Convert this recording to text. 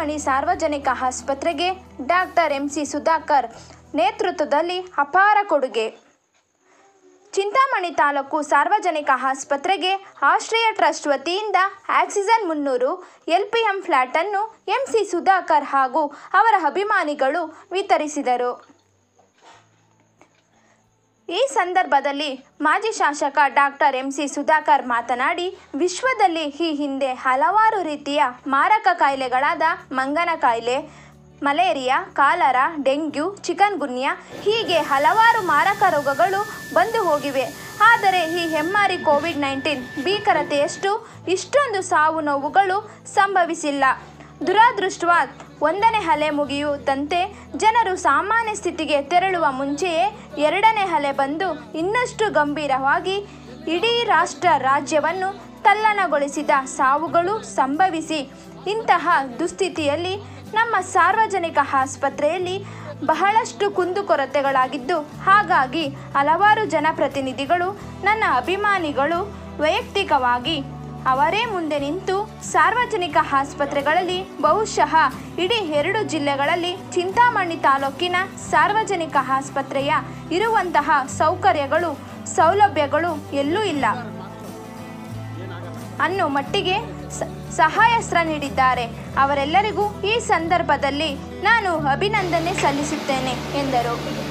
ಚಿಂತಾಮಣಿ ಸಾರ್ವಜನಿಕ ಆಸ್ಪತ್ರೆಗೆ doctor MC Sudhakar ನೇತೃತ್ವದಲ್ಲಿ ಅಪಾರ ಕೊಡುಗೆ ಚಿಂತಾಮಣಿ ತಾಲೂಕು ಸಾರ್ವಜನಿಕ ಆಸ್ಪತ್ರೆಗೆ ಆಶ್ರಯ ಟ್ರಸ್ಟ್ ವತಿಯಿಂದ ಆಕ್ಸಿಜನ್ ಮುನ್ನೂರು ಎಲ್ಪಿಎಂ ಫ್ಲ್ಯಾಟನ್ನು ಎಂಸಿ ಸುಧಾಕರ್ ಹಾಗೂ ಅವರ ಅಭಿಮಾನಿಗಳು ವಿತರಿಸಿದರು ಈ ಸಂದರ್ಭದಲ್ಲಿ ಮಾಜಿ ಶಾಸಕ ಡಾಕ್ಟರ್ ಎಂಸಿ ಸುಧಾಕರ್ ಮಾತನಾಡಿ ವಿಶ್ವದಲ್ಲಿ ಈ ಹಿಂದೆ ಹಲವಾರು ರೀತಿಯ ಮಾರಕ ಕಾಯಿಲೆಗಳಾದ ಮಂಗನ ಕಾಯಿಲೆ malaria cholera dengue chikungunya ಹೀಗೆ ಹಲವಾರು ಮಾರಕ ರೋಗಗಳು ಬಂದು ಹೋಗಿವೆ ಆದರೆ ಈ ಹೆಮ್ಮಾರಿ ಕೋವಿಡ್ ನೈನ್ಟೀನ್ ಭೀಕರತೆಯಷ್ಟು ಇಷ್ಟೊಂದು ಸಾವು ನೋವುಗಳು ಸಂಭವಿಸಿಲ್ಲ ದುರಾದೃಷ್ಟವಾದ್ ಒಂದನೇ ಅಲೆ ಮುಗಿಯುವಂತೆ ಜನರು ಸಾಮಾನ್ಯ ಸ್ಥಿತಿಗೆ ತೆರಳುವ ಮುಂಚೆಯೇ ಎರಡನೇ ಅಲೆ ಬಂದು ಇನ್ನಷ್ಟು ಗಂಭೀರವಾಗಿ ಇಡೀ ರಾಷ್ಟ್ರ ರಾಜ್ಯವನ್ನು ತಲ್ಲಣಗೊಳಿಸಿದ ಸಾವುಗಳು ಸಂಭವಿಸಿ ಇಂತಹ ದುಸ್ಥಿತಿಯಲ್ಲಿ ನಮ್ಮ ಸಾರ್ವಜನಿಕ ಆಸ್ಪತ್ರೆಯಲ್ಲಿ ಬಹಳಷ್ಟು ಕುಂದುಕೊರತೆಗಳಾಗಿದ್ದು ಹಾಗಾಗಿ ಹಲವಾರು ಜನಪ್ರತಿನಿಧಿಗಳು ನನ್ನ ಅಭಿಮಾನಿಗಳು ವೈಯಕ್ತಿಕವಾಗಿ ಅವರೇ ಮುಂದೆ ನಿಂತು ಸಾರ್ವಜನಿಕ ಆಸ್ಪತ್ರೆಗಳಲ್ಲಿ ಬಹುಶಃ ಇಡೀ ಎರಡು ಜಿಲ್ಲೆಗಳಲ್ಲಿ ಚಿಂತಾಮಣಿ ತಾಲೂಕಿನ ಸಾರ್ವಜನಿಕ ಆಸ್ಪತ್ರೆಯ ಇರುವಂತಹ ಸೌಕರ್ಯಗಳು ಸೌಲಭ್ಯಗಳು ಎಲ್ಲೂ ಇಲ್ಲ ಅನ್ನೋ ಮಟ್ಟಿಗೆ ಸ- ಸಹಾಯಸ್ತ್ರ ನೀಡಿದ್ದಾರೆ ಅವರೆಲ್ಲರಿಗೂ ಈ ಸಂದರ್ಭದಲ್ಲಿ ನಾನು ಅಭಿನಂದನೆ ಸಲ್ಲಿಸುತ್ತೇನೆ ಎಂದರು